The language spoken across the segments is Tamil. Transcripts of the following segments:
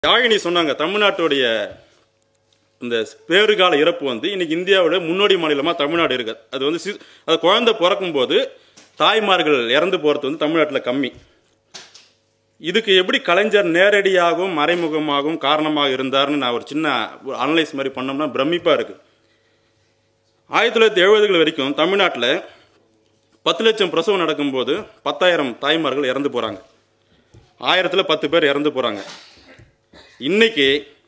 யாழினி சொன்னாங்க தமிழ்நாட்டுடைய இந்த பேறுகால இறப்பு வந்து இன்னைக்கு இந்தியாவோட முன்னோடி மாநிலமாக தமிழ்நாடு இருக்கு அது வந்து சி- அது குழந்தை பிறக்கும்போது தாய்மார்கள் இறந்து போகிறது வந்து தமிழ்நாட்டில் கம்மி இதுக்கு எப்படி கலைஞர் நேரடியாகவும் மறைமுகமாகவும் காரணமாக இருந்தாருன்னு நான் ஒரு சின்ன அனலைஸ் மாதிரி பண்ணோம்னா பிரமிப்பாக இருக்கு ஆயிரத்தி தொள்ளாயிரத்தி எழுபதுகள் வரைக்கும் தமிழ்நாட்டில் பத்து லட்சம் பிரசவம் நடக்கும்போது பத்தாயிரம் தாய்மார்கள் இறந்து போகிறாங்க ஆயிரத்தில் பத்து பேர் இறந்து போகிறாங்க இன்னைக்கு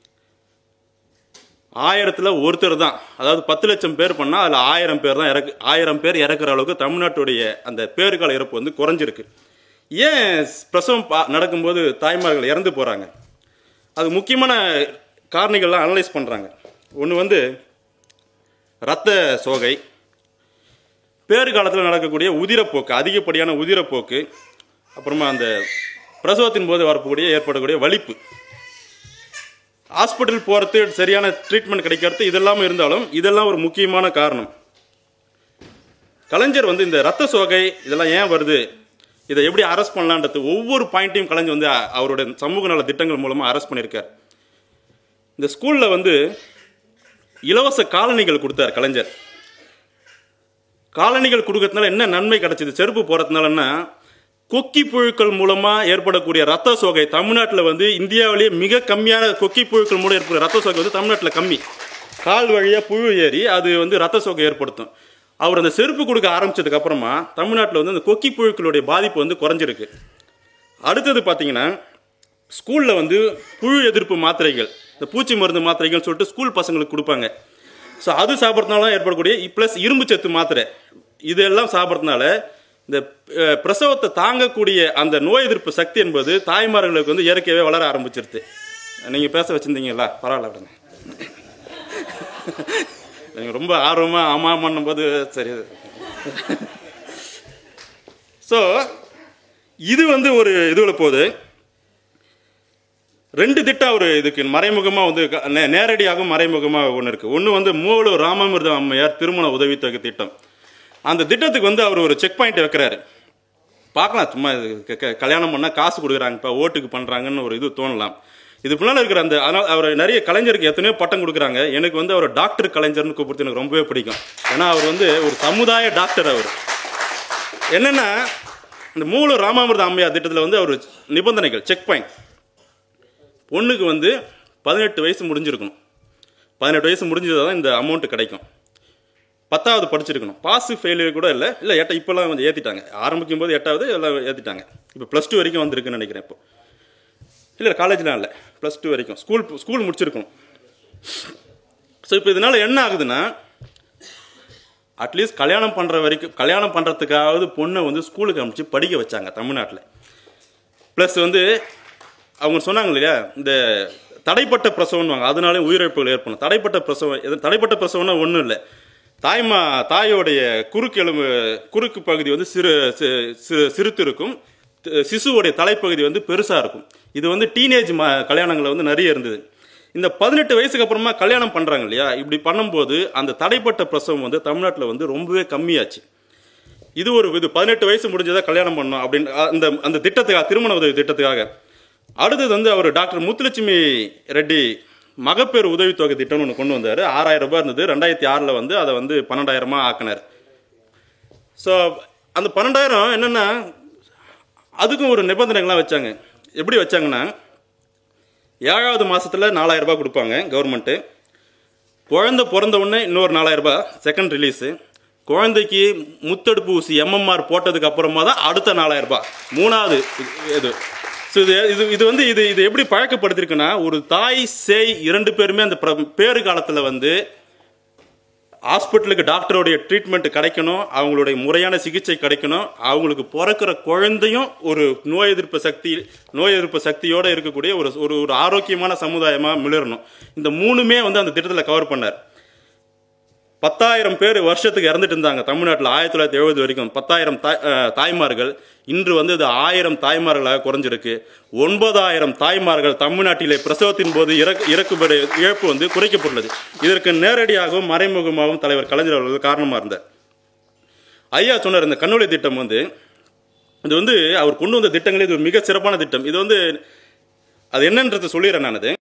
ஆயிரத்துல ஒருத்தர் தான் அதாவது பத்து லட்சம் பேர் பண்ணா அதுல ஆயிரம் பேர் தான் இறக்கு ஆயிரம் பேர் இறக்குற அளவுக்கு தமிழ்நாட்டுடைய அந்த பேறுகால இறப்பு வந்து குறைஞ்சிருக்கு ஏன் பிரசவம் பா- நடக்கும்போது தாய்மார்கள் இறந்து போறாங்க அது முக்கியமான காரணிகள்லாம் அனலைஸ் பண்றாங்க ஒன்று வந்து இரத்த சோகை பேறுகாலத்தில் நடக்கக்கூடிய உதிரப்போக்கு அதிகப்படியான உதிரப்போக்கு அப்புறமா அந்த பிரசவத்தின் போது வரக்கூடிய ஏற்படக்கூடிய வலிப்பு ஹாஸ்பிட்டல் போகிறது சரியான ட்ரீட்மெண்ட் கிடைக்கிறது இதெல்லாம் இருந்தாலும் இதெல்லாம் ஒரு முக்கியமான காரணம் கலைஞர் வந்து இந்த ரத்த சோகை இதெல்லாம் ஏன் வருது இதை எப்படி அரெஸ்ட் பண்ணலான்றது ஒவ்வொரு பாயிண்ட்டையும் கலைஞர் வந்து அ- அவருடைய சமூக நல திட்டங்கள் மூலமாக அரெஸ்ட் பண்ணியிருக்கார் இந்த ஸ்கூலில் வந்து இலவச காலணிகள் கொடுத்தார் கலைஞர் காலணிகள் கொடுக்கறதுனால என்ன நன்மை கிடைச்சது செருப்பு போறதுனாலன்னா கொக்கி புழுக்கள் மூலமா ஏற்படக்கூடிய ரத்த சோகை தமிழ்நாட்டில் வந்து இந்தியாவிலேயே மிக கம்மியான கொக்கி புழுக்கள் மூலம் ஏற்படுற ரத்த சோகை வந்து தமிழ்நாட்டில் கம்மி கால் வழியா புழு ஏறி அது வந்து ரத்த சோகை ஏற்படுத்தும் அவர் அந்த செருப்பு கொடுக்க ஆரம்பிச்சதுக்கு அப்புறமா தமிழ்நாட்டில் வந்து அந்த கொக்கி புழுக்களுடைய பாதிப்பு வந்து குறைஞ்சிருக்கு அடுத்தது பார்த்தீங்கன்னா ஸ்கூலில் வந்து புழு எதிர்ப்பு மாத்திரைகள் இந்த பூச்சி மருந்து மாத்திரைகள் சொல்லிட்டு ஸ்கூல் பசங்களுக்கு கொடுப்பாங்க ஸோ அது சாப்பிட்றதுனால ஏற்படக்கூடிய ப்ளஸ் இரும்பு சத்து மாத்திரை இதெல்லாம் சாப்பிட்றதுனால இந்த அஹ், பிரசவத்தை தாங்கக்கூடிய அந்த நோய் எதிர்ப்பு சக்தி என்பது தாய்மார்களுக்கு வந்து இயற்கையாகவே வளர ஆரம்பிச்சிருது நீங்கள் பேச வச்சிருந்தீங்களா பரவாயில்ல விடுங்க நீங்கள் ரொம்ப ஆர்வமாக ஆமாம் போது சரி ஸோ இது வந்து ஒரு இதுல போகுது ரெண்டு திட்டம் ஒரு இதுக்கு மறைமுகமாக வந்து க- நே- நேரடியாகவும் மறைமுகமாக ஒன்று இருக்கு ஒன்று வந்து மூவலூர் ராமமிர்த அம்மையார் திருமண உதவித்தொகை திட்டம் அந்த திட்டத்துக்கு வந்து அவர் ஒரு செக் பாயிண்ட் வைக்கிறாரு பார்க்கலாம் சும்மா இது க- க- கல்யாணம் பண்ணால் காசு கொடுக்குறாங்க இப்போ ஓட்டுக்கு பண்ணுறாங்கன்னு ஒரு இது தோணலாம் இது பின்னால் இருக்கிற அந்த அதனால் அவர் நிறைய கலைஞருக்கு எத்தனையோ பட்டம் கொடுக்குறாங்க எனக்கு வந்து அவர் டாக்டர் கலைஞர்னு கூப்பிடுறது எனக்கு ரொம்பவே பிடிக்கும் ஏன்னா அவர் வந்து ஒரு சமுதாய டாக்டர் அவர் என்னன்னா இந்த மூல ராமாமிர்த அம்மையார் திட்டத்தில் வந்து அவர் நிபந்தனைகள் செக் பாயிண்ட் பொண்ணுக்கு வந்து பதினெட்டு வயசு முடிஞ்சிருக்கணும் பதினெட்டு வயசு முடிஞ்சதாக தான் இந்த அமௌண்ட் கிடைக்கும் பத்தாவது படிச்சிருக்கணும் பாஸ் ஃபெயிலியர் கூட இல்லை இல்லை எட்ட இப்போல்லாம் கொஞ்சம் ஏற்றிட்டாங்க ஆரம்பிக்கும் போது எட்டாவது எல்லாம் ஏற்றிட்டாங்க இப்போ ப்ளஸ் டூ வரைக்கும் வந்திருக்குன்னு நினைக்கிறேன் இப்போ இல்லை காலேஜ்லாம் இல்லை ப்ளஸ் டூ வரைக்கும் ஸ்கூல் ஸ்கூல் முடிச்சிருக்கணும் ஸோ இப்போ இதனால என்ன ஆகுதுன்னா அட்லீஸ்ட் கல்யாணம் பண்ணுற வரைக்கும் கல்யாணம் பண்ணுறதுக்காவது பொண்ணை வந்து ஸ்கூலுக்கு அனுப்பிச்சு படிக்க வச்சாங்க தமிழ்நாட்டில் ப்ளஸ் வந்து அவங்க சொன்னாங்க இல்லையா இந்த தடைப்பட்ட பிரசவம்னுவாங்க அதனாலே உயிரிழப்புகள் ஏற்படும் தடைப்பட்ட பிரசவம் எது தடைப்பட்ட பிரசவம்னா ஒன்றும் இல்லை தாய்மா தாயோடைய குறுக்கு எலும்பு குறுக்கு பகுதி வந்து சிறு சி- சி- சிறுத்து இருக்கும் தி- சிசுவோடைய தலைப்பகுதி வந்து பெருசாக இருக்கும் இது வந்து டீனேஜ் ம கல்யாணங்களில் வந்து நிறைய இருந்தது இந்த பதினெட்டு வயசுக்கு அப்புறமா கல்யாணம் பண்ணுறாங்க இல்லையா இப்படி பண்ணும்போது அந்த தடைப்பட்ட பிரசவம் வந்து தமிழ்நாட்டில் வந்து ரொம்பவே கம்மியாச்சு இது ஒரு இது பதினெட்டு வயசு முடிஞ்சதா கல்யாணம் பண்ணணும் அப்படின்னு அந்த அந்த திட்டத்துக்காக திருமண உதவி திட்டத்துக்காக அடுத்தது வந்து அவர் டாக்டர் முத்துலட்சுமி ரெட்டி மகப்பேறு உதவித்தொகை திட்டம்னு ஒன்று கொண்டு வந்தார் ஆறாயிரம் ரூபாய் இருந்தது ரெண்டாயிரத்தி ஆறில் வந்து அதை வந்து பன்னெண்டாயிரமா ஆக்கினார் ஸோ அந்த பன்னெண்டாயிரம் என்னென்னா அதுக்கும் ஒரு நிபந்தனைகள்லாம் வச்சாங்க எப்படி வச்சாங்கன்னா ஏழாவது மாசத்துல நாலாயிரம் ரூபாய் கொடுப்பாங்க கவர்மெண்ட்டு குழந்தை பிறந்த உடனே இன்னொரு நாலாயிரம் ரூபாய் செகண்ட் ரிலீஸு குழந்தைக்கு முத்தடுப்பு ஊசி எம்எம்ஆர் போட்டதுக்கு அப்புறமா தான் அடுத்த நாலாயிரம் ரூபாய் மூணாவது இது- இது ஸோ இது இது இது வந்து இது இது எப்படி பழக்கப்படுத்திருக்குன்னா ஒரு தாய் சேய் இரண்டு பேருமே அந்த பிர- பேறு காலத்தில் வந்து ஹாஸ்பிட்டலுக்கு டாக்டருடைய ட்ரீட்மெண்ட் கிடைக்கணும் அவங்களுடைய முறையான சிகிச்சை கிடைக்கணும் அவங்களுக்கு பிறக்கிற குழந்தையும் ஒரு நோய் எதிர்ப்பு சக்தி நோய் எதிர்ப்பு சக்தியோட இருக்கக்கூடிய ஒரு ஒரு ஒரு ஆரோக்கியமான சமுதாயமாக மிளறணும் இந்த மூணுமே வந்து அந்த திட்டத்தில் கவர் பண்ணார் பத்தாயிரம் பேர் வருஷத்துக்கு இறந்துட்டு இருந்தாங்க தமிழ்நாட்டில் ஆயிரத்தி தொள்ளாயிரத்தி எழுபது வரைக்கும் பத்தாயிரம் தாய் அஹ், தாய்மார்கள் இன்று வந்து இது ஆயிரம் தாய்மார்களாக குறைஞ்சிருக்கு ஒன்பதாயிரம் தாய்மார்கள் தமிழ்நாட்டிலே பிரசவத்தின் போது இறக்கு இறக்குபடி இழப்பு வந்து குறைக்கப்பட்டுள்ளது இதற்கு நேரடியாகவும் மறைமுகமாகவும் தலைவர் கலைஞர் அவர்கள் காரணமாக இருந்தார் ஐயா சொன்னார் இந்த கண்ணொளி திட்டம் வந்து இது வந்து அவர் கொண்டு வந்த திட்டங்களே இது ஒரு மிக சிறப்பான திட்டம் இது வந்து அது என்னன்றதை சொல்லிடுறேன் நான் அது